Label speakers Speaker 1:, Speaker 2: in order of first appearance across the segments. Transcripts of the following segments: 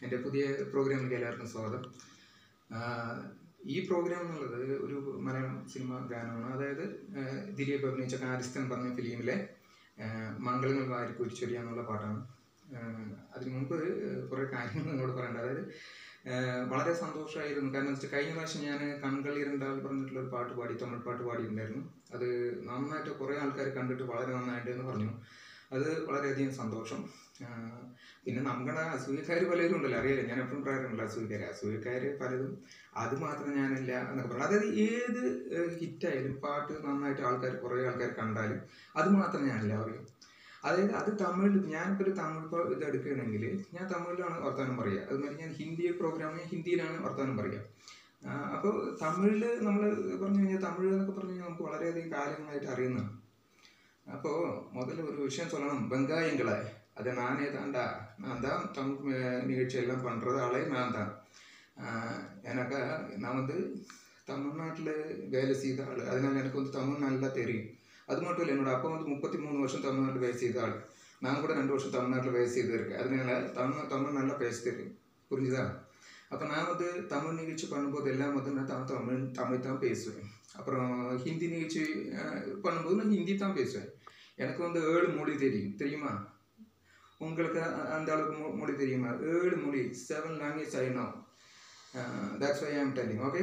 Speaker 1: എൻ്റെ പുതിയ പ്രോഗ്രാമിലേക്ക് എല്ലാവർക്കും സ്വാഗതം ആ, ഈ പ്രോഗ്രാം എന്നുള്ളത് ഒരു മലയാളം സിനിമ ഗാനമാണ് അതായത് ആ, ദിലീപ് അഭിനയിച്ച കാരിസ്ഥൻ പറഞ്ഞ ഫിലിമിലെ ആ, മംഗളങ്ങൾ വാരി കുരിച്ചൊരിയ എന്നുള്ള പാട്ടാണ് ആ, അതിനു മുമ്പ് കുറേ കാര്യങ്ങൾ നിങ്ങളോട് പറയണ്ട അതായത് ആ, വളരെ സന്തോഷമായിരുന്നു കാരണം എന്ന് വെച്ചാൽ കഴിഞ്ഞ പ്രാവശ്യം ഞാൻ കൺകളിരണ്ടാൽ പറഞ്ഞിട്ടുള്ള ഒരു പാട്ട് പാടി തമിഴ് പാട്ട് പാടിയിട്ടുണ്ടായിരുന്നു അത് നന്നായിട്ട് കുറേ ആൾക്കാർ കണ്ടിട്ട് വളരെ നന്നായിട്ട് എന്ന് പറഞ്ഞു അത് വളരെയധികം സന്തോഷം ആ, പിന്നെ നമ്മുടെ അസൂയക്കാർ പലരും ഉണ്ടല്ലോ അറിയാലോ ഞാൻ എപ്പോഴും പറയാറുണ്ടല്ലോ അസൂയക്കാർ അസൂയക്കാർ പലതും അത് മാത്രം ഞാനില്ല എന്നൊക്കെ പറഞ്ഞു അതായത് ഏത് ഹിറ്റായാലും പാട്ട് നന്നായിട്ട് ആൾക്കാർ കുറേ ആൾക്കാർ കണ്ടാലും അത് മാത്രം ഞാനില്ല പറയും അതായത് അത് തമിഴിൽ ഞാനിപ്പോൾ ഒരു തമിഴ് ഇപ്പോൾ ഇത് എടുക്കുകയാണെങ്കിൽ ഞാൻ തമിഴിലാണ് വർത്തമാനം പറയുക അതുമാതിരി ഞാൻ ഹിന്ദി പ്രോഗ്രാം ഹിന്ദിയിലാണ് വർത്തമാനം പറയുക അപ്പോൾ തമിഴിൽ നമ്മൾ പറഞ്ഞു കഴിഞ്ഞാൽ തമിഴ് എന്നൊക്കെ പറഞ്ഞു കഴിഞ്ഞാൽ നമുക്ക് വളരെയധികം കാലങ്ങളായിട്ട് അറിയുന്നതാണ് അപ്പോൾ முதல்ல ஒரு விஷயம் சொல்லணும் வெங்காயங்களை அதை நானே தான்டா நான் தான் தமிழ் அஹ், நிகழ்ச்சி எல்லாம் பண்ணுறது ஆளே நான் தான் ஆஹ், எனக்கு நான் வந்து தமிழ்நாட்டில் வேலை செய்த ஆள் அதனால எனக்கு வந்து தமிழ் நல்லா தெரியும் அது மட்டும் இல்லை என்னோட அப்பா வந்து முப்பத்தி மூணு வருஷம் தமிழ்நாட்டில் வேலை செய்த ஆள் நான் கூட ரெண்டு வருஷம் தமிழ்நாட்டில் வேலை செய்திருக்கேன் அதனால தமிழ் தமிழ் நல்லா பேச தெரியும் புரிஞ்சுதா அப்போ நான் வந்து தமிழ் நிகழ்ச்சி பண்ணும்போது எல்லாம் வந்து நான் தமிழ் தமிழ் தமிழ் தான் பேசுவேன் அப்புறம் ஹிந்தி நிகழ்ச்சி அஹ், பண்ணும்போது நான் ஹிந்தி தான் பேசுவேன் எனக்கு வந்து ஏழு மொழி தெரியும் தெரியுமா உங்களுக்கு அ- அந்த அளவுக்கு மொ- மொழி தெரியுமா ஏழு மொழி seven language I know that's why I am telling okay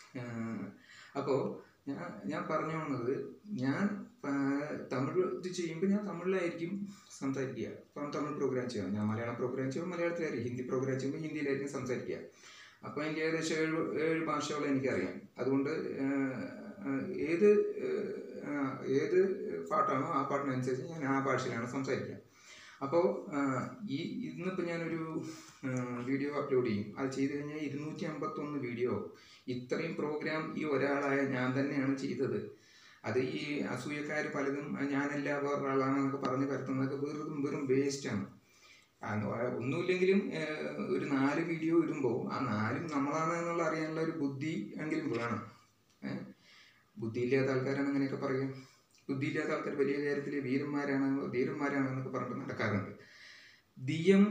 Speaker 1: അപ്പോൾ ഞാൻ ഞാൻ പറഞ്ഞു വന്നത് ഞാൻ ആ, തമിഴ് ഇത് ചെയ്യുമ്പോൾ ഞാൻ തമിഴിലായിരിക്കും സംസാരിക്കുക ഇപ്പം തമിഴ് പ്രോഗ്രാം ചെയ്യാം ഞാൻ മലയാളം പ്രോഗ്രാം ചെയ്യുമ്പോൾ മലയാളത്തിലായിരിക്കും ഹിന്ദി പ്രോഗ്രാം ചെയ്യുമ്പോൾ ഹിന്ദിയിലായിരിക്കും സംസാരിക്കുക അപ്പോൾ എനിക്ക് ഏകദേശം ഏഴ് ഏഴ് ഭാഷകൾ എനിക്കറിയാം അതുകൊണ്ട് ആ, ആ, ഏത് ആ, ഏത് പാട്ടാണോ ആ പാട്ടിനനുസരിച്ച് ഞാൻ ആ ഭാഷയിലാണ് സംസാരിക്കുക അപ്പോൾ ഈ ഇന്നിപ്പോൾ ഞാനൊരു വീഡിയോ അപ്ലോഡ് ചെയ്യും അത് ചെയ്ത് കഴിഞ്ഞാൽ ഇരുന്നൂറ്റി അമ്പത്തൊന്ന് വീഡിയോ ഇത്രയും പ്രോഗ്രാം ഈ ഒരാളായ ഞാൻ തന്നെയാണ് ചെയ്തത് അത് ഈ അസൂയക്കാർ പലതും ഞാനല്ല വേറൊരാളാണെന്നൊക്കെ പറഞ്ഞ് പരത്തുന്നതൊക്കെ വെറും വെറും വേസ്റ്റാണ് ഒന്നുമില്ലെങ്കിലും ഏഹ്, ഒരു നാല് വീഡിയോ ഇടുമ്പോൾ ആ നാലും നമ്മളാണ് എന്നുള്ള അറിയാനുള്ള ഒരു ബുദ്ധി എങ്കിലും വേണം ഏഹ്? ബുദ്ധിയില്ലാത്ത ആൾക്കാരാണ് അങ്ങനെയൊക്കെ പറയുക ബുദ്ധിയില്ലാത്ത ആൾക്കാർ വലിയ കാര്യത്തിൽ വീരന്മാരാണ് ധീരന്മാരാണ് എന്നൊക്കെ പറഞ്ഞിട്ട് നടക്കാറുണ്ട് ദിയം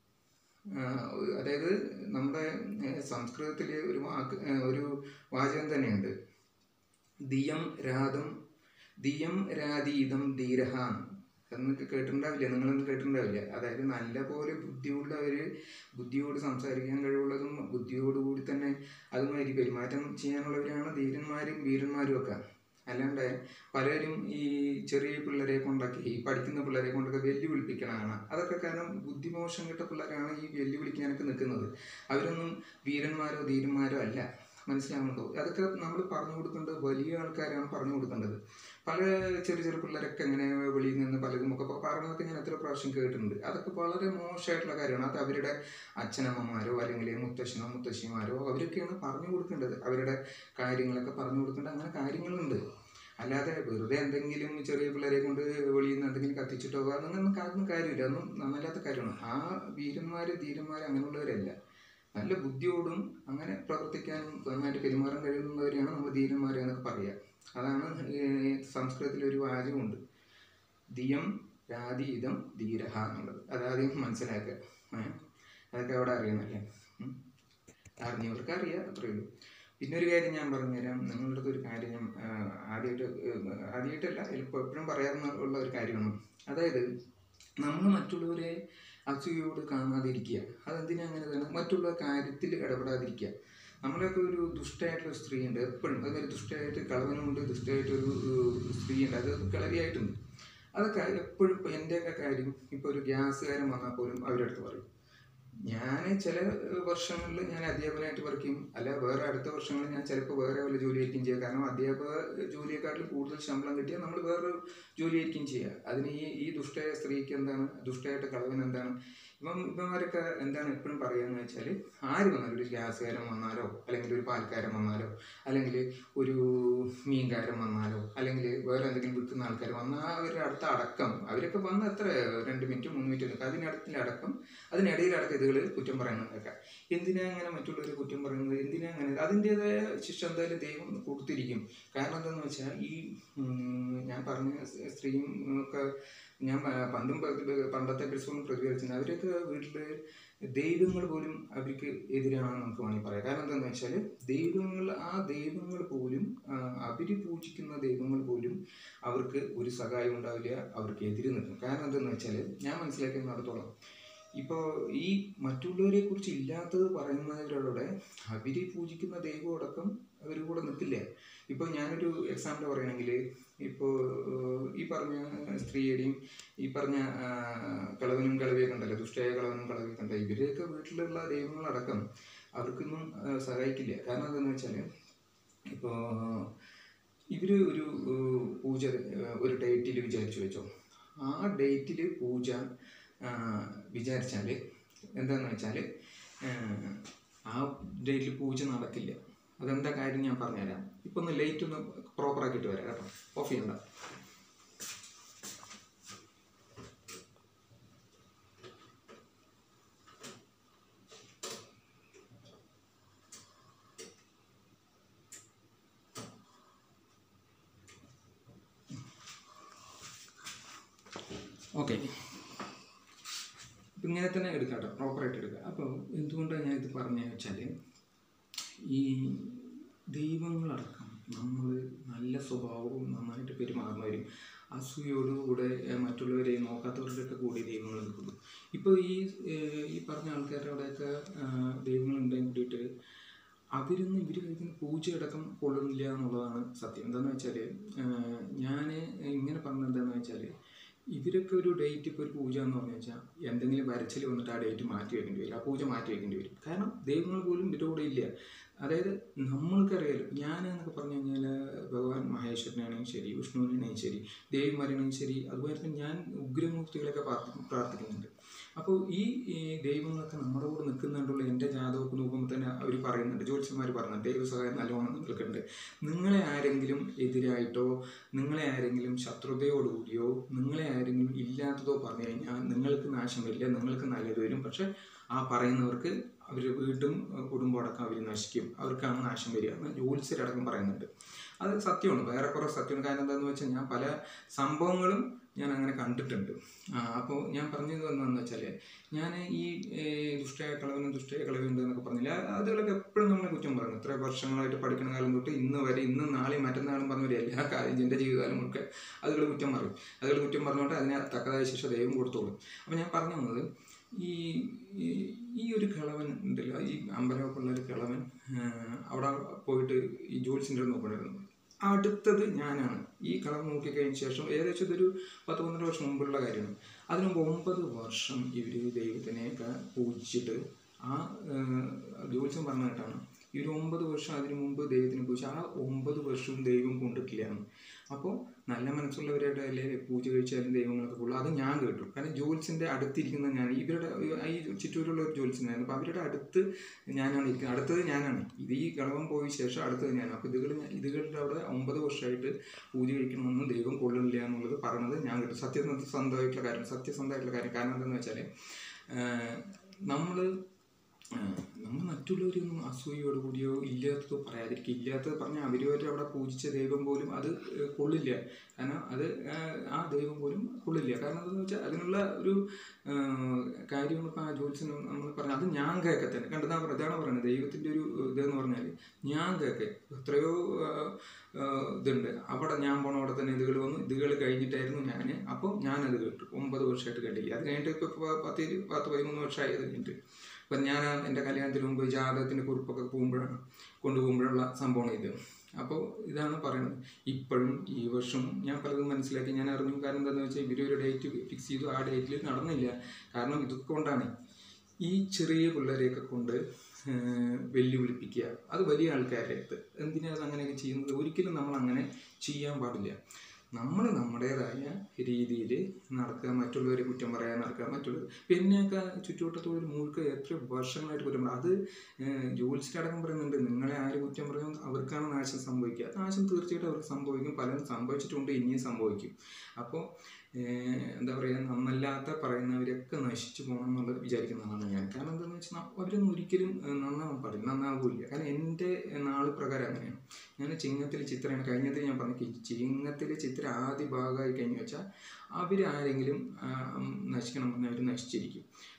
Speaker 1: ആ, അതായത് നമ്മുടെ സംസ്കൃതത്തിൽ ഒരു വാക്ക് ആ, ഒരു വാചകം തന്നെയുണ്ട് ദിയം രാതം ദിയം രാതീതം ധീരഹ എന്നൊക്കെ കേട്ടിട്ടുണ്ടാവില്ല നിങ്ങളൊന്നും കേട്ടിട്ടുണ്ടാവില്ല അതായത് നല്ല പോലെ ബുദ്ധിയുള്ളവർ ബുദ്ധിയോട് സംസാരിക്കാൻ കഴിവുള്ളതും ബുദ്ധിയോടുകൂടി തന്നെ അതുമാതിരി പെരുമാറ്റം ചെയ്യാനുള്ളവരാണ് ധീരന്മാരും വീരന്മാരും ഒക്കെ അല്ലാണ്ട് പലരും ഈ ചെറിയ പിള്ളേരെ കൊണ്ടൊക്കെ ഈ പഠിക്കുന്ന പിള്ളേരെ കൊണ്ടൊക്കെ വെല്ലുവിളിപ്പിക്കണതാണ് അതൊക്കെ കാരണം ബുദ്ധിമോശം കിട്ട പിള്ളേരാണ് ഈ വെല്ലുവിളിക്കാനൊക്കെ നിൽക്കുന്നത് അവരൊന്നും വീരന്മാരോ ധീരന്മാരോ അല്ല മനസ്സിലാവുന്നുണ്ടോ അതൊക്കെ നമ്മൾ പറഞ്ഞു കൊടുക്കേണ്ടത് വലിയ ആൾക്കാരാണ് പറഞ്ഞു കൊടുക്കേണ്ടത് പല ചെറിയ ചെറിയ പിള്ളേരൊക്കെ ഇങ്ങനെ വെളിയിൽ നിന്ന് പലതും ഒക്കെ പ- പറഞ്ഞതൊക്കെ ഞാൻ എത്ര പ്രാവശ്യം കേട്ടിട്ടുണ്ട് അതൊക്കെ വളരെ മോശമായിട്ടുള്ള കാര്യമാണ് അത് അവരുടെ അച്ഛനമ്മമാരോ അല്ലെങ്കിൽ മുത്തശ്ശനോ മുത്തശ്ശിമാരോ അവരൊക്കെയാണ് പറഞ്ഞു കൊടുക്കേണ്ടത് അവരുടെ കാര്യങ്ങളൊക്കെ പറഞ്ഞു കൊടുക്കേണ്ട അങ്ങനെ കാര്യങ്ങളുണ്ട് അല്ലാതെ വെറുതെ എന്തെങ്കിലും ചെറിയ പിള്ളേരെ കൊണ്ട് വെളിയിൽ നിന്ന് എന്തെങ്കിലും കത്തിച്ചിട്ടോ അങ്ങനെയൊന്നും അതൊന്നും കാര്യമില്ല അതൊന്നും നന്നല്ലാത്ത കാര്യമാണ് ആ വീരന്മാർ ധീരന്മാർ അങ്ങനെയുള്ളവരല്ല നല്ല ബുദ്ധിയോടും അങ്ങനെ പ്രവർത്തിക്കാനും നന്നായിട്ട് പെരുമാറാൻ കഴിയുന്നവരെയാണ് നമ്മൾ ധീരന്മാർ എന്നൊക്കെ പറയുക അതാണ് ഈ സംസ്കൃതത്തിൽ ഒരു വാചകമുണ്ട് ദിയം രാതീതം ധീരഹ എന്നുള്ളത് അതാദ്യം മനസ്സിലാക്കുക ഏ? അതൊക്കെ അവിടെ അറിയണല്ലേ ഉം. അറിഞ്ഞവർക്ക് അറിയാം അത്രയേ ഉള്ളൂ പിന്നെ ഒരു കാര്യം ഞാൻ പറഞ്ഞുതരാം നിങ്ങളുടെ അടുത്ത് ഒരു കാര്യം ഞാൻ ആദ്യമായിട്ട് ആദ്യമായിട്ടല്ല ഇപ്പോൾ എപ്പോഴും പറയാറുള്ള ഉള്ള ഒരു കാര്യമാണ് അതായത് നമ്മൾ മറ്റുള്ളവരെ അസൂയോട് കാണാതിരിക്കുക അതെന്തിനാ അങ്ങനെ തന്നെ മറ്റുള്ള കാര്യത്തിൽ ഇടപെടാതിരിക്കുക നമ്മളൊക്കെ ഒരു ദുഷ്ടമായിട്ടുള്ള സ്ത്രീ ഉണ്ട് എപ്പോഴും അതുപോലെ ദുഷ്ടമായിട്ട് കളവനുണ്ട് ദുഷ്ടമായിട്ടൊരു ഏഹ്, സ്ത്രീ ഉണ്ട് അത് കിളവിയായിട്ടുണ്ട് അതൊക്കെ എപ്പോഴും ഇപ്പോൾ എൻ്റെയൊക്കെ കാര്യം ഇപ്പോൾ ഒരു ഗ്യാസുകാരൻ വന്നാൽ പോലും അവരുടെ അടുത്ത് പറയും ഞാൻ ചില വർഷങ്ങളിൽ ഞാൻ അധ്യാപകനായിട്ട് വർക്ക് ചെയ്യും അല്ല വേറെ അടുത്ത വർഷങ്ങളിൽ ഞാൻ ചിലപ്പോൾ വേറെ വല്ല ജോലിയായിരിക്കും ചെയ്യുക കാരണം അധ്യാപക ജോലിയെക്കാട്ടിലും കൂടുതൽ ശമ്പളം കിട്ടിയാൽ നമ്മൾ വേറൊരു ജോലിയായിരിക്കും ചെയ്യുക അതിന് ഈ ഈ ദുഷ്ടയായ സ്ത്രീക്ക് എന്താണ് ദുഷ്ടയായിട്ട് കളവൻ എന്താണ് ഇപ്പം ഇവന്മാരൊക്കെ എന്താണ് എപ്പോഴും പറയുകയെന്ന് വെച്ചാൽ ആര് വന്നാലും ഒരു ഗ്യാസുകാരൻ വന്നാലോ അല്ലെങ്കിൽ ഒരു പാൽക്കാരൻ വന്നാലോ അല്ലെങ്കിൽ ഒരു മീൻകാരൻ വന്നാലോ അല്ലെങ്കിൽ വേറെ എന്തെങ്കിലും വിൽക്കുന്ന ആൾക്കാർ വന്നാൽ അവരുടെ അടുത്ത അടക്കം അവരൊക്കെ വന്ന് എത്ര രണ്ട് മിനിറ്റ് മൂന്ന് മിനിറ്റ് നിൽക്കുക അതിനടുത്തിലെ അടക്കം അതിനിടയിലടക്കം ഇതുകൾ കുറ്റം പറയുന്നതൊക്കെ എന്തിനാ അങ്ങനെ മറ്റുള്ളവർ കുറ്റം പറയുന്നത് എന്തിനാ അങ്ങനെ അതിൻ്റെതായ ശിക്ഷ എന്തായാലും ദൈവം കൊടുത്തിരിക്കും കാരണം എന്താണെന്ന് വെച്ചാൽ ഈ ഉം, ഞാൻ പറഞ്ഞ സ് സ്ത്രീയും ഒക്കെ ഞാൻ പ- പണ്ടും പ- പണ്ടത്തെ എപ്പിസോഡിൽ പ്രതികരിച്ചിട്ടുണ്ട് അവരൊക്കെ വീട്ടിൽ ദൈവങ്ങൾ പോലും അവർക്ക് എതിരാണെന്ന് നമുക്ക് വേണമെങ്കിൽ പറയാം കാരണം എന്താണെന്ന് വെച്ചാൽ ദൈവങ്ങൾ ആ ദൈവങ്ങൾ പോലും അവർ പൂജിക്കുന്ന ദൈവങ്ങൾ പോലും അവർക്ക് ഒരു സഹായം ഉണ്ടാവില്ല അവർക്ക് എതിര് നിൽക്കും കാരണം എന്താണെന്ന് വെച്ചാൽ ഞാൻ മനസ്സിലാക്കുന്നിടത്തോളം ഇപ്പോൾ ഈ മറ്റുള്ളവരെ കുറിച്ച് ഇല്ലാത്തത് പറയുന്നവരോടെ അവർ പൂജിക്കുന്ന ദൈവം അടക്കം അവർ കൂടെ നിൽക്കില്ല ഇപ്പോൾ ഞാനൊരു എക്സാമ്പിൾ പറയുകയാണെങ്കിൽ ഇപ്പോൾ ഈ പറഞ്ഞ സ്ത്രീയുടെയും ഈ പറഞ്ഞ ആ, കളവനും കളവിയൊക്കെ ഉണ്ടല്ലോ ദുഷ്ടയായ കളവനും കളവിയൊക്കെ ഉണ്ടല്ലോ ഇവരെയൊക്കെ വീട്ടിലുള്ള ദൈവങ്ങളടക്കം അവർക്കൊന്നും ആ, സഹായിക്കില്ല കാരണം എന്താണെന്ന് വെച്ചാൽ ഇപ്പോൾ ഇവർ ഒരു ഏഹ്, പൂജ ഏഹ്, ഒരു ഡേറ്റിൽ വിചാരിച്ചു വെച്ചോ ആ ഡേറ്റിൽ പൂജ വിചാരിച്ചാൽ എന്താണെന്ന് വെച്ചാൽ ആ ഡേറ്റിൽ പൂജ നടക്കില്ല അതെന്താ കാര്യം ഞാൻ പറഞ്ഞുതരാം ഇപ്പൊ ഒന്ന് ലൈറ്റ് ഒന്ന് പ്രോപ്പർ ആക്കിയിട്ട് വരാം കേട്ടോ ഓഫ് ചെയ്യണ്ട ഓക്കെ ഇപ്പം ഇങ്ങനെ തന്നെ എടുക്കാം കേട്ടോ പ്രോപ്പറായിട്ട് എടുക്കുക അപ്പോൾ എന്തുകൊണ്ടാണ് ഞാൻ ഇത് പറഞ്ഞതെന്ന് വെച്ചാൽ ഈ ദൈവങ്ങളടക്കം നമ്മൾ നല്ല സ്വഭാവവും നന്നായിട്ട് പെരുമാറുന്നവരും അസൂയോടുകൂടെ ഏഹ്, മറ്റുള്ളവരെ നോക്കാത്തവരുടെയൊക്കെ കൂടി ദൈവങ്ങൾ നിൽക്കുന്നു ഇപ്പോൾ ഈ ഏഹ്, ഈ പറഞ്ഞ ആൾക്കാരുടെ അവിടെയൊക്കെ ആഹ്, ദൈവങ്ങളുണ്ടെങ്കിൽ കൂടിയിട്ട് അവരൊന്നും ഇവർ കഴിക്കുന്ന പൂജയടക്കം കൊള്ളുന്നില്ല എന്നുള്ളതാണ് സത്യം എന്താണെന്ന് വെച്ചാൽ ഞാൻ ഇങ്ങനെ പറഞ്ഞത് എന്താണെന്ന് വെച്ചാൽ ഇവരൊക്കെ ഒരു ഡേറ്റ് ഇപ്പോൾ ഒരു പൂജ എന്ന് പറഞ്ഞു വെച്ചാൽ എന്തെങ്കിലും വരച്ചിൽ വന്നിട്ട് ആ ഡേറ്റ് മാറ്റി വെക്കേണ്ടി വരും ആ പൂജ മാറ്റി വെക്കേണ്ടി വരും കാരണം ദൈവങ്ങൾ പോലും ഇവരുടെ കൂടെ ഇല്ല അതായത് നമ്മൾക്കറിയാലോ ഞാൻ എന്നൊക്കെ പറഞ്ഞു കഴിഞ്ഞാൽ ഭഗവാൻ മഹേശ്വരനാണെങ്കിൽ ശരി വിഷ്ണുവിനാണെങ്കിൽ ശരി ദേവിമാരാണെങ്കിൽ ശരി അതുപോലെ തന്നെ ഞാൻ ഉഗ്രമൂർത്തികളൊക്കെ പ്രാർത്ഥി പ്രാർത്ഥിക്കുന്നുണ്ട് അപ്പോൾ ഈ ഈ ദൈവങ്ങളൊക്കെ നമ്മുടെ കൂടെ നിൽക്കുന്നുണ്ടുള്ള എൻ്റെ ജാതകമൊക്കെ നോക്കുമ്പോൾ തന്നെ അവർ പറയുന്നുണ്ട് ജ്യോത്സ്യന്മാർ പറയുന്നുണ്ട് ദൈവസഹായം നല്ലോണം നിൽക്കുന്നുണ്ട് നിങ്ങളെ ആരെങ്കിലും എതിരായിട്ടോ നിങ്ങളെ ആരെങ്കിലും ശത്രുതയോടുകൂടിയോ നിങ്ങളെ ആരെങ്കിലും ഇല്ലാത്തതോ പറഞ്ഞു കഴിഞ്ഞാൽ നിങ്ങൾക്ക് നാശം വരില്ല നിങ്ങൾക്ക് നല്ലത് വരും പക്ഷെ ആ പറയുന്നവർക്ക് അവർ വീണ്ടും അഹ് കുടുംബം അടക്കം അവർ നശിക്കും അവർക്കാണ് നാശം വരിക എന്ന് ജ്യോത്സ്യരടക്കം പറയുന്നുണ്ട് അത് സത്യമാണ് വേറെ കുറേ സത്യമാണ് കാരണം എന്താണെന്ന് വെച്ചാൽ ഞാൻ പല സംഭവങ്ങളും ഞാൻ അങ്ങനെ കണ്ടിട്ടുണ്ട് അപ്പോൾ ഞാൻ പറഞ്ഞത് എന്താണെന്ന് വെച്ചാൽ ഞാൻ ഈ ഏഹ്, ദുഷ്ടയായ കളവനും ദുഷ്ടയായ കളവുണ്ട് എന്നൊക്കെ പറഞ്ഞില്ല അതുകളൊക്കെ എപ്പോഴും നമ്മളെ കുറ്റം പറയുന്നു ഇത്ര വർഷങ്ങളായിട്ട് പഠിക്കുന്ന കാലം തൊട്ട് ഇന്ന് വരെ ഇന്നും നാളെയും മറ്റന്നാളും പറഞ്ഞവരെ എല്ലാ കാര്യം എൻ്റെ ജീവിതകാലം ഒക്കെ അതുകൾ കുറ്റം പറയും അതുകൾ കുറ്റം പറഞ്ഞുകൊണ്ട് അതിനെ തക്കതായ ശിക്ഷ ദൈവം കൊടുത്തോളും അപ്പോൾ ഞാൻ പറഞ്ഞു വന്നത് ഈ ഈ- ഈ ഒരു കിളവൻ ഉണ്ടല്ലോ ഈ അമ്പലമൊക്കെയുള്ള ഒരു കിളവൻ ആഹ്, അവിടെ പോയിട്ട് ഈ ജോത്സ്യൻ്റെ നോക്കണമായിരുന്നു അടുത്തത് ഞാനാണ് ഈ കളവ് നോക്കിക്കഴിഞ്ഞ ശേഷം ഏകദേശം ഇതൊരു പത്ത് പന്ത്രണ്ട് വർഷം മുമ്പുള്ള കാര്യമാണ് അതിന് മുമ്പ് ഒമ്പത് വർഷം ഇവർ ദൈവത്തിനെയൊക്കെ പൂജിച്ചിട്ട് ആ ആഹ്, ജ്യോത്സ്യം പറഞ്ഞ കേട്ടാണ് ഇവർ ഒമ്പത് വർഷം അതിനു മുമ്പ് ദൈവത്തിനെ പൂജിച്ചു ആ ഒമ്പത് വർഷവും ദൈവം കൊണ്ടിട്ടില്ലാന്ന് അപ്പോൾ നല്ല മനസ്സുള്ളവരായിട്ട് അല്ലേ പൂജ കഴിച്ചാലും ദൈവങ്ങളൊക്കെ കൊള്ളു അത് ഞാൻ കേട്ടു കാരണം ജോൽസിൻ്റെ അടുത്തിരിക്കുന്ന ഞാൻ ഇവരുടെ ഈ ചുറ്റൂരുള്ള ഒരു ജോൽസിനായിരുന്നു അപ്പോൾ അവരുടെ അടുത്ത് ഞാനാണ് ഇരിക്കുന്നത് അടുത്തത് ഞാനാണ് ഇത് ഈ കളവൻ പോയ ശേഷം അടുത്തത് ഞാനാണ് അപ്പോൾ ഇതുകൾ ഇതുകളുടെ അവിടെ ഒമ്പത് വർഷമായിട്ട് പൂജ കഴിക്കണമെന്ന് ദൈവം കൊള്ളില്ല എന്നുള്ളത് പറഞ്ഞത് ഞാൻ കേട്ടു സത്യസന്ധമായിട്ടുള്ള കാര്യം സത്യസന്ധമായിട്ടുള്ള കാര്യം കാരണം എന്താണെന്ന് വെച്ചാൽ നമ്മൾ നമ്മൾ മറ്റുള്ളവരൊന്നും അസൂയയോട് കൂടിയോ ഇല്ലാത്തതോ പറയാതിരിക്കുക ഇല്ലാത്തത് പറഞ്ഞാൽ അവരവർ അവിടെ പൂജിച്ച ദൈവം പോലും അത് ഏഹ്, കൊള്ളില്ല കാരണം അത് ആഹ്, ആ ദൈവം പോലും കൊള്ളില്ല കാരണം എന്താണെന്ന് വെച്ചാൽ അതിനുള്ള ഒരു ആഹ്, കാര്യം ഇപ്പം ആ ജോത്സ്യൻ നമ്മൾ പറഞ്ഞു അത് ഞാൻ കേൾക്കത്തന്നെ കണ്ടതാ പറയുന്നത് ഇതാണ് പറയുന്നത് ദൈവത്തിൻ്റെ ഒരു ഇതെന്ന് പറഞ്ഞാൽ ഞാൻ കേൾക്കെ എത്രയോ ആഹ്, ആഹ്, ഇതുണ്ട് അവിടെ ഞാൻ പോണ അവിടെ തന്നെ ഇതുകൾ വന്നു ഇതുകൾ കഴിഞ്ഞിട്ടായിരുന്നു ഞാൻ അപ്പോൾ ഞാനത് കേട്ടു ഒമ്പത് വർഷമായിട്ട് കേട്ടില്ല അത് കഴിഞ്ഞിട്ട് ഇപ്പോൾ പത്ത് ഇരു- പത്ത് പതിമൂന്ന് വർഷമായി അത് കഴിഞ്ഞിട്ട് അപ്പം ഞാൻ എൻ്റെ കല്യാണത്തിന് മുമ്പ് ജാതകത്തിൻ്റെ കുറിപ്പൊക്കെ പോകുമ്പോഴാണ് കൊണ്ടുപോകുമ്പോഴുള്ള സംഭവമാണ് ഇത് അപ്പോൾ ഇതാണ് പറയുന്നത് ഇപ്പോഴും ഈ വർഷം ഞാൻ പലതും മനസ്സിലാക്കി ഞാൻ അറിഞ്ഞു കാരണം എന്താണെന്ന് വെച്ചാൽ ഇവരൊരു ഡേറ്റ് ഫിക്സ് ചെയ്തു ആ ഡേറ്റിൽ നടന്നില്ല കാരണം ഇതൊക്കെ കൊണ്ടാണ് ഈ ചെറിയ പിള്ളേരെയൊക്കെ കൊണ്ട് ഏഹ്, വെല്ലുവിളിപ്പിക്കുക അത് വലിയ ആൾക്കാരുടെ അടുത്ത് എന്തിനാണ് അങ്ങനെയൊക്കെ ചെയ്യുന്നത് ഒരിക്കലും നമ്മൾ അങ്ങനെ ചെയ്യാൻ പാടില്ല നമ്മൾ നമ്മുടേതായ രീതിയിൽ നടക്കുക മറ്റുള്ളവരെ കുറ്റം പറയാൻ നടക്കുക മറ്റുള്ളവർ പിന്നെയൊക്കെ ചുറ്റുവട്ടത്തുള്ള ഒരു മുഴുക്ക എത്ര വർഷങ്ങളായിട്ട് കുറ്റം പറയും അത് ജോലിച്ചിട്ടടക്കം പറയുന്നുണ്ട് നിങ്ങളെ ആര് കുറ്റം പറയും അവർക്കാണ് നാശം സംഭവിക്കുക നാശം തീർച്ചയായിട്ടും അവർക്ക് സംഭവിക്കും പലരും സംഭവിച്ചിട്ടുണ്ട് ഇനിയും സംഭവിക്കും അപ്പോൾ എന്താ പറയുക നന്നല്ലാത്ത പറയുന്നവരൊക്കെ നശിച്ചു പോകണം എന്നുള്ളത് വിചാരിക്കുന്നതാണ് ഞാൻ കാരണം എന്താണെന്ന് വെച്ചാൽ അവരൊന്നും ഒരിക്കലും ഏഹ്, നന്നാവാൻ പാടില്ല നന്നാവില്ല കാരണം എൻ്റെ നാൾ പ്രകാരം അങ്ങനെയാണ് ഞാൻ ചിങ്ങത്തിൽ ചിത്രമാണ് കഴിഞ്ഞതിൽ ഞാൻ പറഞ്ഞു ചിങ്ങത്തിൽ ചിത്ര ആദ്യ ഭാഗമായി കഴിഞ്ഞു വെച്ചാൽ അവരാരെങ്കിലും ആ, ഉം, നശിക്കണം പറഞ്ഞാൽ അവർ നശിച്ചിരിക്കും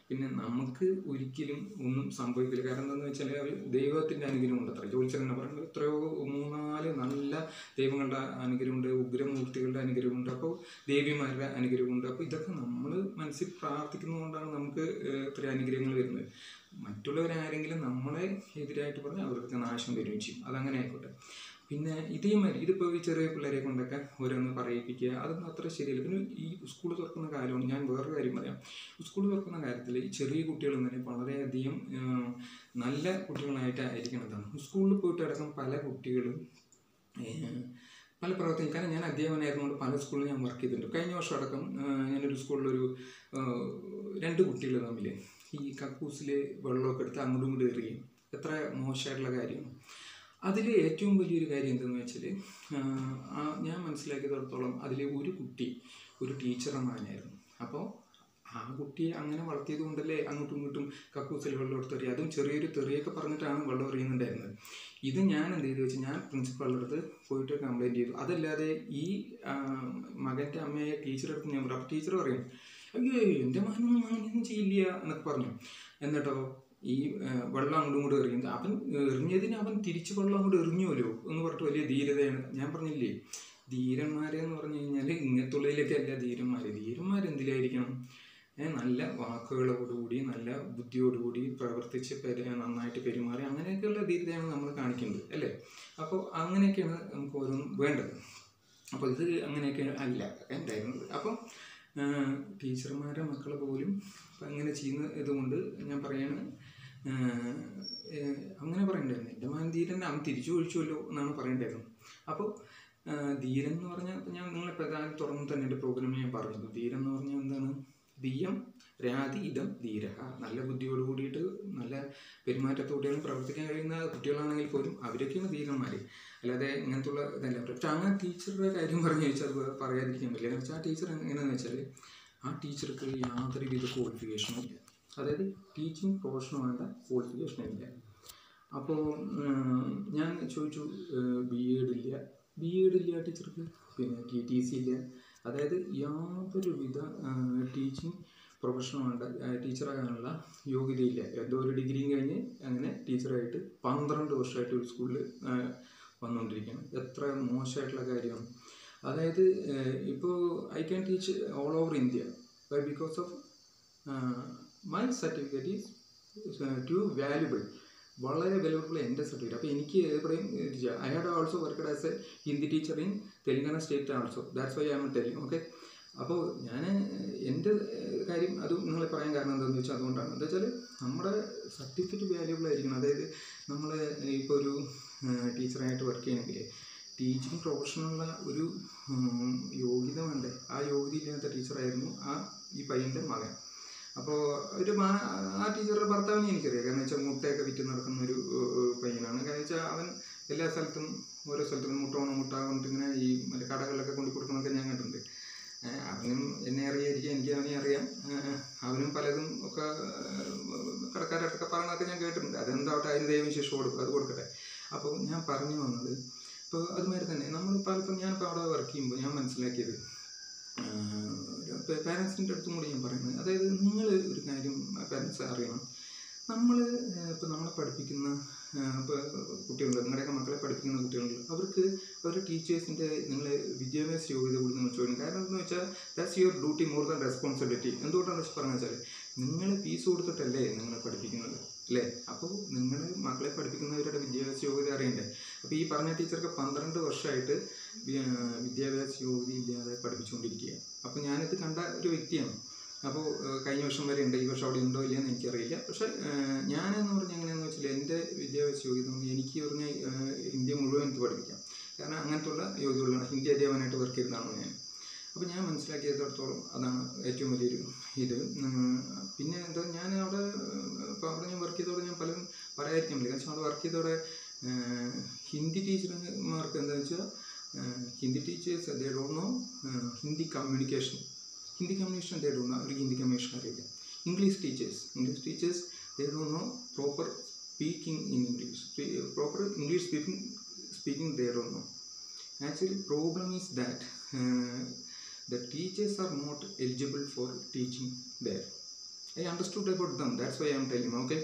Speaker 1: പിന്നെ നമുക്ക് ഒരിക്കലും ഒന്നും സംഭവിക്കില്ല കാരണം എന്താണെന്ന് വെച്ചാൽ അവർ ദൈവത്തിൻ്റെ അനുഗ്രഹം ഉണ്ട് അത്ര ജോത്സ്യൻ എന്ന് പറയുന്നത് എത്രയോ മൂന്നാല് നല്ല ദൈവങ്ങളുടെ അനുഗ്രഹമുണ്ട് ഉഗ്രമൂർത്തികളുടെ അനുഗ്രഹമുണ്ട് അപ്പോൾ ദേവിമാരുടെ അനുഗ്രഹമുണ്ട് അപ്പോൾ ഇതൊക്കെ നമ്മൾ മനസ്സിൽ പ്രാർത്ഥിക്കുന്നതുകൊണ്ടാണ് നമുക്ക് ഏഹ്, ഇത്രയും അനുഗ്രഹങ്ങൾ വരുന്നത് മറ്റുള്ളവരാരെങ്കിലും നമ്മളെ എതിരായിട്ട് പറഞ്ഞാൽ അവർക്ക് നാശം വരികയും ചെയ്യും അതങ്ങനെ ആയിക്കോട്ടെ പിന്നെ ഇതേമാതിരി ഇതിപ്പോൾ ഈ ചെറിയ പിള്ളേരെ കൊണ്ടൊക്കെ ഓരോന്ന് പറയിപ്പിക്കുക അതൊന്നും അത്ര ശരിയല്ല പിന്നെ ഈ സ്കൂൾ തുറക്കുന്ന കാലമാണ് ഞാൻ വേറൊരു കാര്യം പറയാം സ്കൂൾ തുറക്കുന്ന കാര്യത്തിൽ ഈ ചെറിയ കുട്ടികൾ തന്നെ വളരെയധികം ആ, നല്ല കുട്ടികളായിട്ടായിരിക്കണതാണ് സ്കൂളിൽ പോയിട്ട് അടക്കം പല കുട്ടികളും ഏഹ്, പല പ്രവർത്തനം കാരണം ഞാൻ അധ്യാപകനായിരുന്നുകൊണ്ട് പല സ്കൂളിൽ ഞാൻ വർക്ക് ചെയ്തിട്ടുണ്ട് കഴിഞ്ഞ വർഷം അടക്കം ആ, ഞാനൊരു സ്കൂളിലൊരു ആ, രണ്ട് കുട്ടികൾ തമ്മിൽ ഈ കക്കൂസിൽ വെള്ളമൊക്കെ എടുത്ത് അങ്ങോട്ടും ഇങ്ങോട്ടും എറിയും എത്ര മോശമായിട്ടുള്ള കാര്യമാണ് അതിൽ ഏറ്റവും വലിയൊരു കാര്യം എന്തെന്ന് വെച്ചാൽ ഞാൻ മനസ്സിലാക്കിയതിടത്തോളം അതിൽ ഒരു കുട്ടി ഒരു ടീച്ചർ മാനായിരുന്നു അപ്പോൾ ആ കുട്ടിയെ അങ്ങനെ വളർത്തിയത് കൊണ്ടല്ലേ അങ്ങോട്ടും ഇങ്ങോട്ടും കക്കൂസിൽ വെള്ളം എടുത്തെറിയുക അതും ചെറിയൊരു തെറിയൊക്കെ പറഞ്ഞിട്ടാണ് വെള്ളം എറിയുന്നുണ്ടായിരുന്നത് ഇത് ഞാൻ എന്ത് ചെയ്തു വെച്ചാൽ ഞാൻ പ്രിൻസിപ്പാളുടെ അടുത്ത് പോയിട്ട് കംപ്ലൈൻറ്റ് ചെയ്തു അതല്ലാതെ ഈ ആ, മകൻ്റെ അമ്മയെ ടീച്ചറെ അടുത്ത് ഞാൻ പറഞ്ഞു അപ്പോൾ ടീച്ചർ പറയും അയ്യോ എൻ്റെ മകനൊന്നും അങ്ങനെയൊന്നും ചെയ്യില്ല എന്നൊക്കെ പറഞ്ഞു എന്നിട്ടോ ഈ ആ, വെള്ളം അങ്ങോട്ടും ഇങ്ങോട്ടും എറിയുന്നത് അവൻ എറിഞ്ഞതിന് അവൻ തിരിച്ച് വെള്ളം അങ്ങോട്ട് എറിഞ്ഞുവല്ലോ എന്ന് പറഞ്ഞിട്ട് വലിയ ധീരതയാണ് ഞാൻ പറഞ്ഞില്ലേ ധീരന്മാരെ എന്ന് പറഞ്ഞു കഴിഞ്ഞാൽ ഇങ്ങനത്തുള്ളതിലൊക്കെ അല്ല ധീരന്മാർ ധീരന്മാർ എന്തിലായിരിക്കണം ഏ, നല്ല വാക്കുകളോടുകൂടി നല്ല ബുദ്ധിയോടുകൂടി പ്രവർത്തിച്ച് പെരു നന്നായിട്ട് പെരുമാറി അങ്ങനെയൊക്കെയുള്ള ധീരതയാണ് നമ്മൾ കാണിക്കുന്നത് അല്ലേ അപ്പോൾ അങ്ങനെയൊക്കെയാണ് നമുക്ക് ഓരോന്നും വേണ്ടത് അപ്പോൾ ഇത് അങ്ങനെയൊക്കെ അല്ല ഉണ്ടായിരുന്നത് അപ്പം ടീച്ചർമാരുടെ മക്കൾ പോലും ഇപ്പം അങ്ങനെ ചെയ്യുന്ന ഇതുകൊണ്ട് ഞാൻ പറയാണ് ആ, ഏ, അങ്ങനെ പറയണ്ടായിരുന്നു എൻ്റെ മകൻ ധീരൻ അവൻ തിരിച്ചു ഒഴിച്ചുവല്ലോ എന്നാണ് പറയണ്ടായിരുന്നത് അപ്പോൾ ആ, ധീരൻ എന്ന് പറഞ്ഞാൽ ഇപ്പം ഞാൻ നിങ്ങളെ പ്രധാന തുറന്ന് തന്നെ എൻ്റെ പ്രോഗ്രാമിൽ ഞാൻ പറഞ്ഞത് ധീരൻ എന്ന് പറഞ്ഞാൽ എന്താണ് ധിയം രാതി ഇതം ധീരഹ നല്ല ബുദ്ധിയോട് കൂടിയിട്ട് നല്ല പെരുമാറ്റത്തോടെയും പ്രവർത്തിക്കാൻ കഴിയുന്ന കുട്ടികളാണെങ്കിൽ പോലും അവരൊക്കെയാണ് ധീരന്മാർ അല്ലാതെ ഇങ്ങനത്തുള്ള ഇതല്ല പക്ഷെ ആ ടീച്ചറുടെ കാര്യം പറഞ്ഞു ചോദിച്ചാൽ അത് പറയാതിരിക്കാൻ പറ്റില്ല എന്ന് വെച്ചാൽ ആ ടീച്ചർ എങ്ങനെയാണെന്ന് വെച്ചാൽ ആ ടീച്ചർക്ക് യാതൊരുവിധ ക്വാളിഫിക്കേഷനും ഇല്ല അതായത് ടീച്ചിങ് പ്രൊഫഷന് വേണ്ട ക്വാളിഫിക്കേഷനും ഇല്ല അപ്പോൾ ഞാൻ ചോദിച്ചു ബി എഡ് ഇല്ല ബി എഡ് ഇല്ല ടീച്ചർക്ക് പിന്നെ ടി ടി സി ഇല്ല അതായത് യാതൊരുവിധ ടീച്ചിങ് പ്രൊഫഷനും വേണ്ട ടീച്ചറാകാനുള്ള യോഗ്യതയില്ല എന്തോ ഒരു ഡിഗ്രിയും കഴിഞ്ഞ് അങ്ങനെ ടീച്ചറായിട്ട് പന്ത്രണ്ട് വർഷമായിട്ട് ഒരു സ്കൂളിൽ വന്നുകൊണ്ടിരിക്കുകയാണ് എത്ര മോശമായിട്ടുള്ള കാര്യമാണ് അതായത് ഇപ്പോൾ I can teach all over India by because of my certificate is too valuable വളരെ വിലപ്പെട്ട എൻ്റെ സർട്ടിഫിക്കറ്റ് അപ്പോൾ എനിക്ക് എവിടെയും I had also worked as a Hindi teacher in Telangana state also that's why I am telling okay അപ്പോൾ ഞാൻ എൻ്റെ കാര്യം അത് നിങ്ങൾ പറയാൻ കാരണം എന്താണെന്ന് വെച്ചാൽ അതുകൊണ്ടാണ് എന്താ വെച്ചാൽ നമ്മുടെ സർട്ടിഫിക്കറ്റ് വാല്യുബിൾ ആയിരിക്കണം അതായത് നമ്മൾ ഇപ്പോൾ ഒരു ടീച്ചറായിട്ട് വർക്ക് ചെയ്യണമെങ്കിൽ ടീച്ചിങ് പ്രൊഫഷനുള്ള ഒരു ഉം, യോഗ്യത വേണ്ടേ ആ യോഗ്യത ഇല്ലാത്ത ടീച്ചറായിരുന്നു ആ ഈ പയ്യൻ്റെ മകൻ അപ്പോൾ ഒരു മാ ആ ടീച്ചറുടെ ഭർത്താവിനെ എനിക്കറിയാം കാരണം വെച്ചാൽ മുട്ടയൊക്കെ വിറ്റ് നടക്കുന്ന ഒരു ഏർ, പയ്യനാണ് കാരണം വെച്ചാൽ അവൻ എല്ലാ സ്ഥലത്തും ഓരോ സ്ഥലത്തും മുട്ട വേണം മുട്ട കൊണ്ടിട്ട് ഇങ്ങനെ ഈ മറ്റേ കടകളിലൊക്കെ കൊണ്ടു കൊടുക്കുന്നതൊക്കെ ഞാൻ കണ്ടിട്ടുണ്ട് ഏഹ് അവനും എന്നെ അറിയായിരിക്കും എനിക്ക് അവനെ അറിയാം ഏഹ് അവനും പലതും ഒക്കെ ഏഹ് കടക്കാരടുത്തൊക്കെ പറഞ്ഞതൊക്കെ ഞാൻ കേട്ടിട്ടുണ്ട് അതെന്താവട്ടെ അതിന് ദൈവം ശിക്ഷ കൊടുക്കും അത് കൊടുക്കട്ടെ അപ്പോൾ ഞാൻ പറഞ്ഞു വന്നത് ഇപ്പോൾ അതുമാതിരി തന്നെ നമ്മൾ പലപ്പോൾ ഞാനിപ്പോൾ അവിടെ വർക്ക് ചെയ്യുമ്പോൾ ഞാൻ മനസ്സിലാക്കിയത് പാരൻസിൻ്റെ അടുത്തും കൂടി ഞാൻ പറയുന്നത് അതായത് നിങ്ങൾ ഒരു കാര്യം പാരൻസ് അറിയണം നമ്മൾ ഇപ്പോൾ നമ്മളെ പഠിപ്പിക്കുന്ന ഇപ്പോൾ കുട്ടികളുണ്ട് നിങ്ങളുടെയൊക്കെ മക്കളെ പഠിപ്പിക്കുന്ന കുട്ടികളുണ്ട് അവർക്ക് അവരുടെ ടീച്ചേഴ്സിൻ്റെ നിങ്ങൾ വിദ്യാഭ്യാസ യോഗ്യത കൂടി നിങ്ങൾ ചോദിക്കണം കാരണം എന്താണെന്ന് വെച്ചാൽ that's your duty more than responsibility എന്തുകൊണ്ടാണെന്ന് വെച്ചാൽ പറഞ്ഞു വെച്ചാൽ നിങ്ങൾ ഫീസ് കൊടുത്തിട്ടല്ലേ നിങ്ങളെ പഠിപ്പിക്കുന്നത് അല്ലേ അപ്പോൾ നിങ്ങൾ മക്കളെ പഠിപ്പിക്കുന്നവരുടെ വിദ്യാഭ്യാസ യോഗ്യത അറിയണ്ടേ അപ്പോൾ ഈ പറഞ്ഞ ടീച്ചർക്ക് പന്ത്രണ്ട് വർഷമായിട്ട് വി- വിദ്യാഭ്യാസ യോഗ്യത ഇല്ലാതെ പഠിപ്പിച്ചുകൊണ്ടിരിക്കുക അപ്പോൾ ഞാനിത് കണ്ട ഒരു വ്യക്തിയാണ് അപ്പോൾ ഏഹ്, കഴിഞ്ഞ വർഷം വരെ ഉണ്ട് ഈ വർഷം അവിടെ ഉണ്ടോ ഇല്ലയെന്ന് എനിക്കറിയില്ല പക്ഷേ ഏഹ്, ഞാനെന്ന് പറഞ്ഞാൽ എങ്ങനെയാണെന്ന് വെച്ചാൽ എൻ്റെ വിദ്യാഭ്യാസ യോഗ്യത എന്ന് പറഞ്ഞാൽ എനിക്ക് പറഞ്ഞാൽ ഏഹ്, ഇന്ത്യ മുഴുവൻ എനിക്ക് പഠിപ്പിക്കാം കാരണം അങ്ങനത്തുള്ള യോഗ്യതകളാണ് ഹിന്ദി അധ്യാപകനായിട്ട് വർക്ക് ചെയ്തതാണ് ഞാൻ അപ്പോൾ ഞാൻ മനസ്സിലാക്കിയതിടത്തോളം അതാണ് ഏറ്റവും വലിയൊരു ഇത് ഉം, പിന്നെ എന്താ ഞാൻ അവിടെ ഇപ്പോൾ അവിടെ ഞാൻ വർക്ക് ചെയ്തതോടെ ഞാൻ പലതും പറയാതിരിക്കാൻ പറ്റില്ല കാരണം അവിടെ വർക്ക് ചെയ്തതോടെ ഏഹ്, ഹിന്ദി ടീച്ചർമാർക്ക് എന്താ വെച്ചാൽ Hindi teachers they don't know Hindi communication Hindi communication they don't know അവർക്ക് ഹിന്ദി കമ്മ്യൂണിക്കേഷൻ അറിയില്ല English teachers English teachers they don't know proper speaking in English proper English speaking speaking they don't know actually problem is that uh, the teachers are not eligible for teaching there I understood about them. That's why I'm telling. Okay.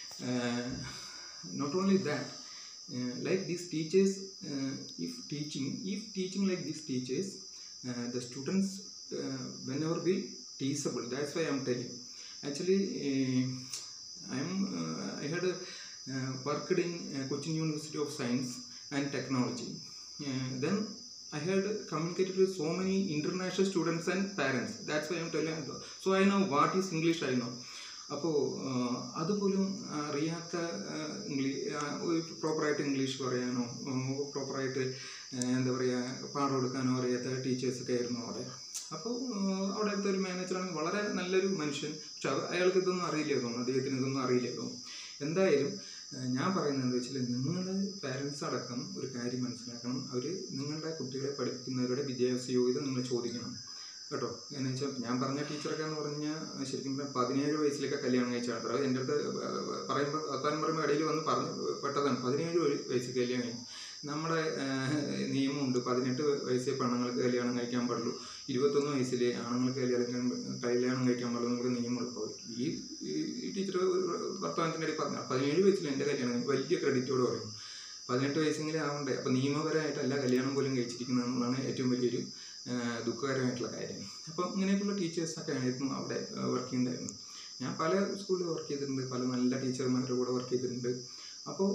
Speaker 1: Uh, not only that, uh, like these teachers, uh, if teaching, if teaching like these teachers, uh, the students uh, whenever will teachable. That's why I'm telling. Actually, uh, I'm. Uh, I had uh, worked in uh, Cochin University of Science and Technology. Uh, then I had communicated with so many international students and parents. That's why I'm telling. So I know what is English. I know. അപ്പോൾ അതുപോലും അറിയാത്ത English പ്രോപ്പറായിട്ട് English പറയാനോ പ്രോപ്പറായിട്ട് എന്താ പറയുക പാഠം കൊടുക്കാനോ അറിയാത്ത ടീച്ചേഴ്സൊക്കെ ആയിരുന്നു അവിടെ അപ്പോൾ അവിടെ അടുത്ത ഒരു മാനേജറാണെങ്കിൽ വളരെ നല്ലൊരു മനുഷ്യൻ പക്ഷെ അവ- അയാൾക്ക് ഇതൊന്നും അറിയില്ല തോന്നുന്നു അദ്ദേഹത്തിന് ഇതൊന്നും അറിയില്ല തോന്നുന്നു എന്തായാലും ഏഹ് ഞാൻ പറയുന്നത് എന്താ വെച്ചാൽ നിങ്ങൾ പാരൻസ് അടക്കം ഒരു കാര്യം മനസ്സിലാക്കണം അവർ നിങ്ങളുടെ കുട്ടികളെ പഠിപ്പിക്കുന്നവരുടെ വിദ്യാഭ്യാസ യോഗ്യത നിങ്ങൾ ചോദിക്കണം കേട്ടോ എന്ന് വെച്ചാൽ ഞാൻ പറഞ്ഞ ടീച്ചറൊക്കെ എന്ന് പറഞ്ഞാൽ ശരിക്കും പറഞ്ഞാൽ പതിനേഴ് വയസ്സിലൊക്കെ കല്യാണം കഴിച്ച ആൾക്കാർ അത് എൻ്റെ അടുത്ത് പറയുമ്പോൾ വർത്താനം പറയുമ്പോൾ ഇടയിൽ വന്ന് പറഞ്ഞു പെട്ടതാണ് പതിനേഴ് വയ- വയസ്സിൽ കല്യാണം കഴിക്കും നമ്മുടെ ഏഹ്, നിയമമുണ്ട് പതിനെട്ട് വയസ്സിൽ പെണ്ണുങ്ങൾക്ക് കല്യാണം കഴിക്കാൻ പാടുള്ളൂ ഇരുപത്തൊന്ന് വയസ്സിൽ ആണുങ്ങൾക്ക് കല്യാണം കഴിക്കാൻ- കല്യാണം കഴിക്കാൻ പാടുള്ളൂ എന്നൊരു നിയമമുള്ളൂ അപ്പോൾ ഈ ഈ ടീച്ചർ വർത്തമാനത്തിൻ്റെ ഇടയിൽ പറഞ്ഞു പതിനേഴ് വയസ്സിൽ എൻ്റെ കല്യാണം കഴിഞ്ഞു. വലിയ ക്രെഡിറ്റോട് പറയും പതിനെട്ട് വയസ്സെങ്കിലും ആവണ്ടേ അപ്പോൾ നിയമപരമായിട്ടല്ല കല്യാണം പോലും കഴിച്ചിരിക്കുന്നത് എന്നുള്ളതാണ് ഏറ്റവും വലിയൊരു ആ, ദുഃഖകരമായിട്ടുള്ള കാര്യം അപ്പം ഇങ്ങനെയൊക്കെയുള്ള ടീച്ചേഴ്സൊക്കെ ആയിരുന്നു അവിടെ വർക്ക് ചെയ്യുന്നുണ്ടായിരുന്നു ഞാൻ പല സ്കൂളിൽ വർക്ക് ചെയ്തിട്ടുണ്ട് പല നല്ല ടീച്ചർമാരുടെ കൂടെ വർക്ക് ചെയ്തിട്ടുണ്ട് അപ്പോൾ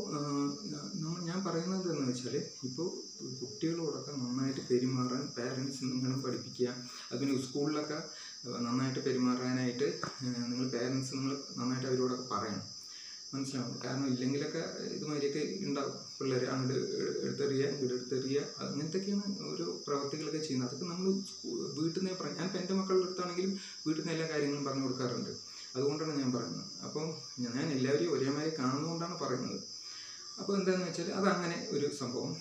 Speaker 1: നമ്മൾ ഞാൻ പറയുന്നത് എന്ന് വെച്ചാൽ ഇപ്പോൾ കുട്ടികളോടൊക്കെ നന്നായിട്ട് പെരുമാറാൻ പാരൻസ് നിങ്ങളും പഠിപ്പിക്കുക അതിന് സ്കൂളിലൊക്കെ ആ, നന്നായിട്ട് പെരുമാറാനായിട്ട് നിങ്ങൾ പാരൻസ് നിങ്ങൾ നന്നായിട്ട് അവരോടൊക്കെ പറയണം മനസ്സിലാവും കാരണം ഇല്ലെങ്കിലൊക്കെ ഇതുമാതിരിയൊക്കെ ഉണ്ടാവും പിള്ളേർ അങ്ങോട്ട് എടുത്തെറിയുക ഇങ്ങോട്ട് എടുത്തെറിയുക അങ്ങനത്തെയൊക്കെയാണ് ഓരോ പ്രവർത്തികളൊക്കെ ചെയ്യുന്നത് അതൊക്കെ നമ്മൾ വീട്ടിൽ നിന്ന് പറ ഞാൻ ഇപ്പം എൻ്റെ മക്കളുടെ അടുത്താണെങ്കിലും വീട്ടിൽ നിന്ന് എല്ലാ കാര്യങ്ങളും പറഞ്ഞു കൊടുക്കാറുണ്ട് അതുകൊണ്ടാണ് ഞാൻ പറയുന്നത് അപ്പം ഞാൻ എല്ലാവരെയും ഒരേമാതിരി കാണുന്നതുകൊണ്ടാണ് പറയുന്നത് അപ്പോൾ എന്താണെന്ന് വെച്ചാൽ അതങ്ങനെ ഒരു സംഭവം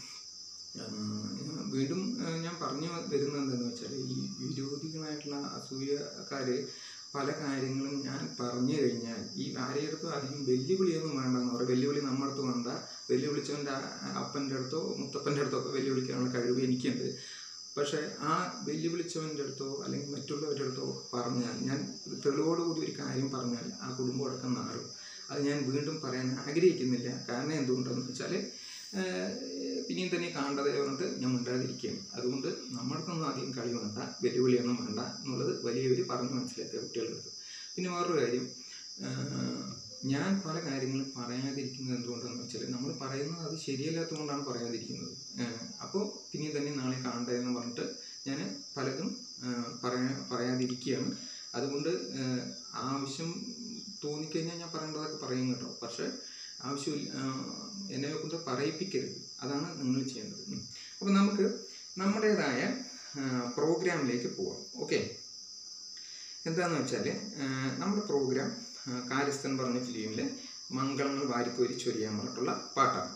Speaker 1: ആഹ് വീണ്ടും ആഹ് ഞാൻ പറഞ്ഞു വരുന്നത് എന്താണെന്ന് വെച്ചാൽ ഈ വിരോധികളായിട്ടുള്ള അസൂയക്കാർ പല കാര്യങ്ങളും ഞാൻ പറഞ്ഞു കഴിഞ്ഞാൽ ഈ ആരെയടുത്തും അധികം വെല്ലുവിളിയൊന്നും വേണ്ടെന്ന് പറയും വെല്ലുവിളി നമ്മുടെ അടുത്ത് വേണ്ട വെല്ലുവിളിച്ചവൻ്റെ അപ്പൻ്റെ അടുത്തോ മുത്തപ്പൻ്റെ അടുത്തോ ഒക്കെ വെല്ലുവിളിക്കാനുള്ള കഴിവ് എനിക്കുണ്ട് പക്ഷേ ആ വെല്ലുവിളിച്ചവൻ്റെ അടുത്തോ അല്ലെങ്കിൽ മറ്റുള്ളവരുടെ അടുത്തോ പറഞ്ഞാൽ ഞാൻ തെളിവോടുകൂടി ഒരു കാര്യം പറഞ്ഞാൽ ആ കുടുംബം അടക്കം മാറും അത് ഞാൻ വീണ്ടും പറയാൻ ആഗ്രഹിക്കുന്നില്ല കാരണം എന്തുകൊണ്ടെന്ന് വെച്ചാൽ പിന്നെയും തന്നെ കാണേണ്ടതേ പറഞ്ഞിട്ട് ഞാൻ മിണ്ടാതിരിക്കുകയാണ് അതുകൊണ്ട് നമ്മൾക്കൊന്നും അധികം കളി വേണ്ട വെല്ലുവിളിയൊന്നും വേണ്ട എന്നുള്ളത് വലിയവർ പറഞ്ഞ് മനസ്സിലാക്കിയ കുട്ടികളുടെ അടുത്ത് പിന്നെ വേറൊരു കാര്യം ആഹ് ഞാൻ പല കാര്യങ്ങളും പറയാതിരിക്കുന്നത് എന്തുകൊണ്ടാണെന്ന് വെച്ചാൽ നമ്മൾ പറയുന്നത് അത് ശരിയല്ലാത്തതുകൊണ്ടാണ് പറയാതിരിക്കുന്നത് അപ്പോൾ പിന്നെയും തന്നെ നാളെ കാണണ്ടതെന്ന് പറഞ്ഞിട്ട് ഞാൻ പലതും ആഹ് പറയാ പറയാതിരിക്കുകയാണ് അതുകൊണ്ട് ആഹ് ആവശ്യം തോന്നിക്കഴിഞ്ഞാൽ ഞാൻ പറയേണ്ടതൊക്കെ പറയും കേട്ടോ പക്ഷേ ആവശ്യമില്ല ആഹ് എന്നെ കൊണ്ട് പറയിപ്പിക്കരുത് അതാണ് നിങ്ങൾ ചെയ്യേണ്ടത് ഉം. അപ്പോൾ നമുക്ക് നമ്മുടേതായ പ്രോഗ്രാമിലേക്ക് പോവാം ഓക്കെ എന്താണെന്ന് വെച്ചാൽ നമ്മുടെ പ്രോഗ്രാം കാലിസ്ഥൻ പറഞ്ഞ ഫിലിമിലെ മംഗളങ്ങൾ വാരിക്കോരി ചൊരിയാൻ പറഞ്ഞിട്ടുള്ള പാട്ടാണ്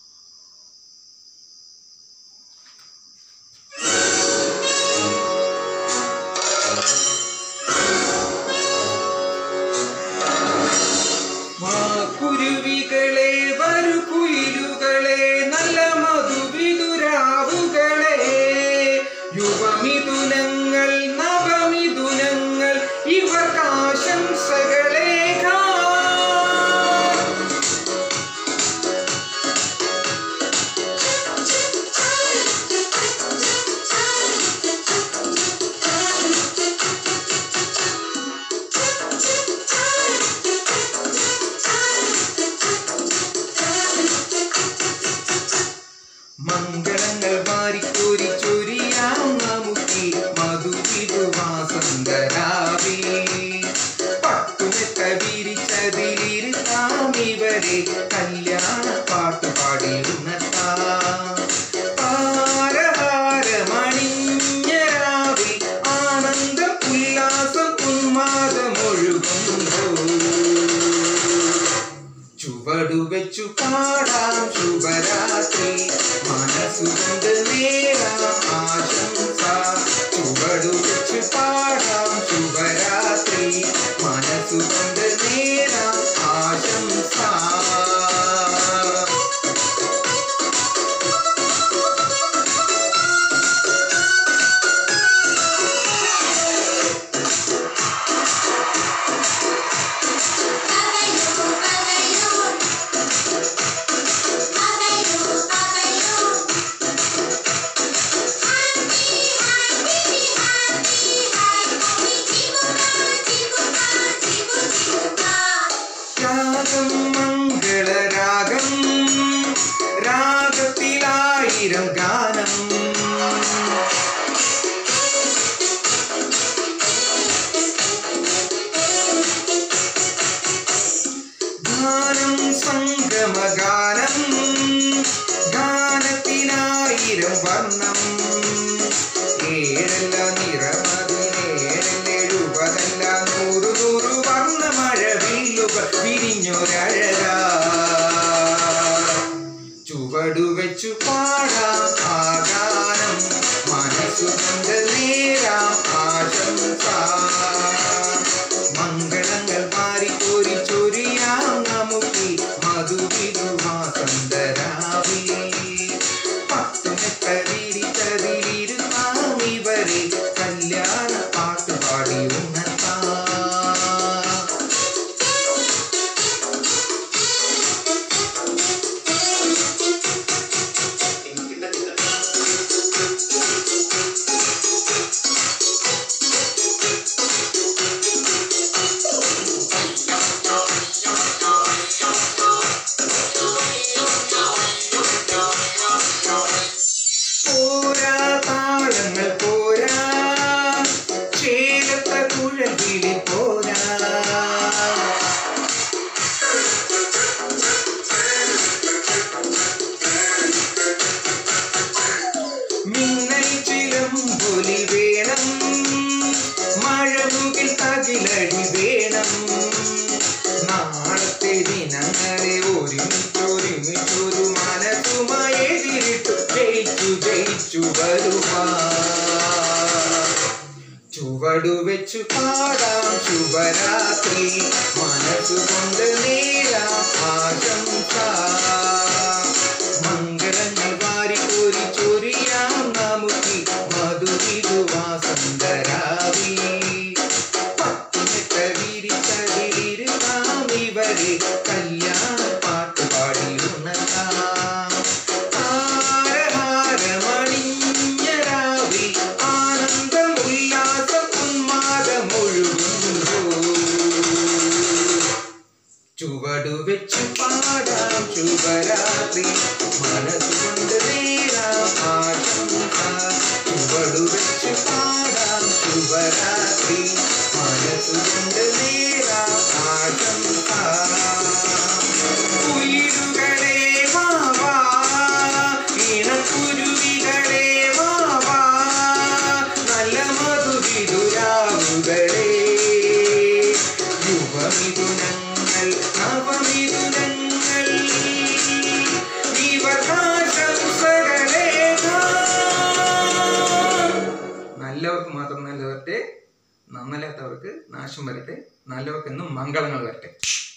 Speaker 1: കുരുവികളെ വരു കുയിലുകളെ നല്ല മധുവിതുരാവുകളെ യുവമിഥുനങ്ങൾ നവമിഥുനങ്ങൾ ഇവർക്കാശംസകളെ മംഗളങ്ങൾ വാരിക്കോരി ചൊരിയാം നമുക്കി മധുവിധുവാസന്തരാവി പട്ടുമെത്ത വിരിച്ചതിലിരുത്താം ഇവരെ കല്യാണ പാട്ട് പാടി ഉണർത്താം പാരഹാരമണിഞ്ഞ രാവിൽ ആനന്ദം ഉല്ലാസം ഉന്മാദമൊഴുകുന്നു ചുവടു വെച്ചു പാടാം ശുഭരാത്രി മനസ്സുകൊണ്ട് നേരാം ആശംസ ചുവടു വെച്ചു പാടാം ശുഭരാത്രി മനസ്സുകൊണ്ട് നേരാം ആശംസ രാഗം മംഗളരാഗം രാഗത്തിലായിരം ഗാനം ഗാനം സംഗമഗാനം ഗാനത്തിനായിരം വർണ്ണം ഏഴല്ല നിറമതിനേഴെഴുപതല്ല നൂറു നൂറു വർണ്ണമഴ വില്ലുകൾ വിരിഞ്ഞൊരഴക ചുവടുവെച്ചു പാടാം ആ ഗാനം മനസ്സുകൊണ്ട് നേരാം ആശംസ മംഗളങ്ങൾ മാറിക്കോരി ചൊരിയാം നമുക്ക് മധുവിധുവാസന്തരാവി പത്തുമെത്ത വിരിച്ചതിലിരുന്നാം ഇവരെ കല്യാണ പാട്ടുപാടി ഉണർത്താം പോരാ താളങ്ങൾ പോരാ ചേലത്ത കുഴലിൽ പോരാ മിന്നൽ ചിലമ്പൊലി വേണം മഴമുകിൽ തകിലടി വേണം നാളത്തെ ദിനങ്ങളെ ഒരുമിച്ചൊരുമിച്ചൊരു മനസ്സുമായി എതിരിട്ടു ജയിച്ചു ജയിച്ചു വരുവാ ചുവടു വെച്ചു പാടാം ശുഭരാത്രി മനസ്സുകൊണ്ട് നേരാം ആശംസ മംഗളങ്ങൾ വാരിക്കോരി ചൊരിയാം നമുക്ക് മധുരിതുവാസന്തരാവി പത്തുമെത്ത വിരിച്ചതിലിരുന്നാം ഇവരെ കല്യാണ പാട്ടുപാടി ഉണർത്താം ഹാരഹാരമണിഞ്ഞ രാവിൽ ആനന്ദം ഉല്ലാസം ഉന്മാദം ഒഴുകുന്നു ചുവടു വെച്ച് പാടാം ശുഭരാത്രി മനസ്സുകൊണ്ട് നേരാം ആശംസ ചുവടു വെച്ച് പാടാം ശുഭരാത്രി മനസ്സുകൊണ്ട് നേരാം ആശംസ കുയിലുകളെ വാവാ ഇണക്കുരുവികളെ വാവാ നല്ല മധുവിതുരാവുകളെ യുവമിഥുനങ്ങൾ നവമിഥുനങ്ങൾ ഇവർക്കാശംസകളെ നല്ലവർക്ക് മാത്രം നല്ലവരട്ടെ നന്നല്ലാത്തവർക്ക് നാശം വരട്ടെ നല്ലവർക്കെന്നും മംഗളങ്ങൾ വരട്ടെ